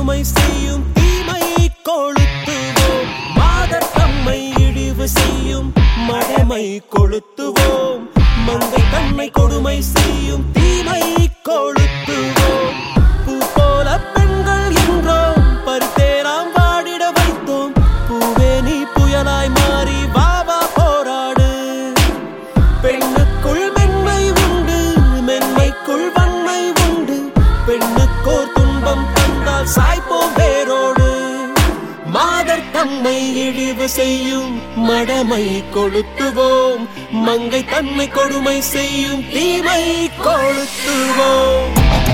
கொடுமை செய்யும் தீமை கொளுத்துவோம் மாதர் தம்மை இழிவு செய்யும் மடமை கொளுத்துவோம் மங்கை தன்னை கொடுமை செய்யும் தீமை கொளுத்துவோம் பூ போல பெண்கள் என்றோம் பருத்தேராம் வாடிட வைத்தோம் பூவே நீ புயலாய் மாறி வாவா போராடு பெண்ணுக்குள் மென்மை உண்டு மென்மைக்குள் வன்மை உண்டு பெண்ணுக்கோர் துன்பம் தந்தால் சாய்ப்போம் வேரோடு மாதர் தம்மை இழிவு செய்யும் மடமை கொளுத்துவோம் மங்கை தன்னை கொடுமை செய்யும் தீமை கொளுத்துவோம்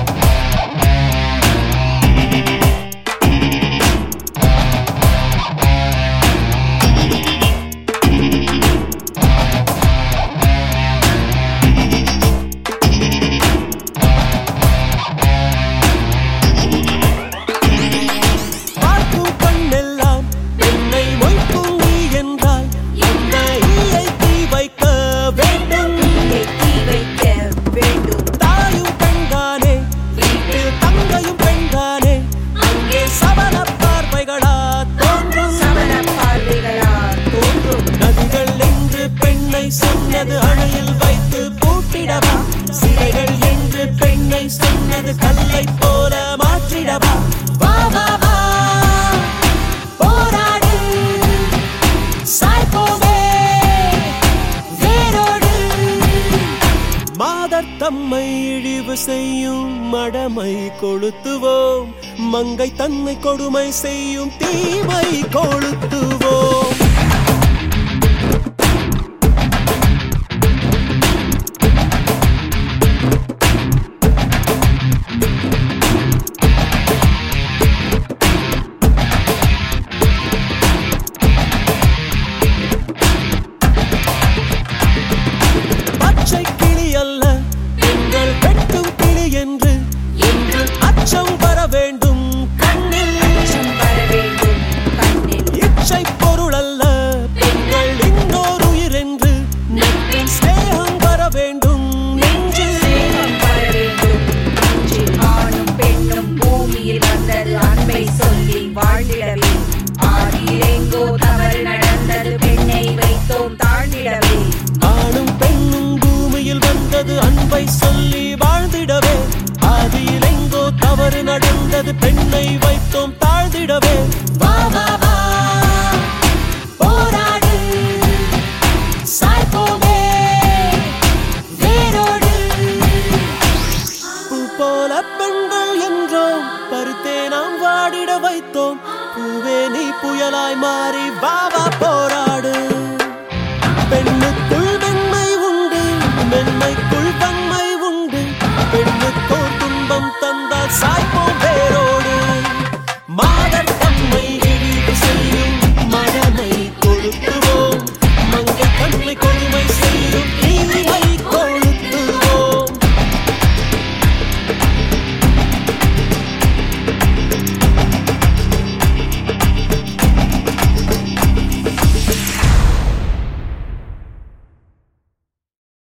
பார்க்கும் கண்ணெல்லாம் என்னை மொய்க்கும் நீ என்றால் என்ன ஈயை தீ வைக்க வேண்டும் தீ வைக்க வேண்டும் தாயும் பெண்தானே வீட்டில் தங்கையும் பெண்தானே அங்கே சபல பார்வைகளா தோன்றும் சமண பார்வைகளா தோன்றும் நதிகள் என்று பெண்ணை சொன்னது அணையில் வைத்து பூட்டிடவா சிலைகள் என்று பெண்ணை சொன்னது கல்லை போல மாற்றிடவா வா வா வா போராடு சாய்ப்போவே வேரோடு மாதர் தம்மை இழிவு செய்யும் மடமை கொளுத்துவோம் மங்கை தன்னை கொடுமை செய்யும் தீமை கொளுத்துவோம் பச்சை கிளி அல்ல எங்கள் வெட்டும் கிளி என்று என்று அச்சம் வர வேண்டும் கண்ணில் அச்சம் வர வேண்டும் கண்ணில் இச்சை பொருள் அல்ல பெண்கள் இன்னொரு உயிர் என்று நட்பின் ஸ்நேகம் வர வேண்டும் நெஞ்சில் சேகம் வர வேண்டும் நெஞ்சில் ஆணும் பெண்ணும் பூமியில் வந்தது அன்பை சொல்லி வாழ்ந்திடவே ஆதியில் எங்கோ தவறு நடந்தது பெண்ணை வைத்தோம் தாழ்ந்திடவே ஆணும் பெண்ணும் பூமியில் வந்தது அன்பை சொல்லி வாழ்ந்திடவே ஆதியில் எங்கோ தவறு நடந்தது பெண்ணை வைத்தோம் தாழ்ந்திடவே வா வா வா போராடு சாய்ப்போமே வேரோடு பூ போல பெண்கள் என்றோம் பருத்தே நாம் வாடிட வைத்தோம் பூவே நீ புயலாய் மாறி வா வா போராடு பெண்ணுக்குள் மென்மை உண்டு மென்மைக்குள் வன்மை உண்டு பெண்ணுக்கோர் துன்பம் தந்தால் சாய்ப்போம் வேறோ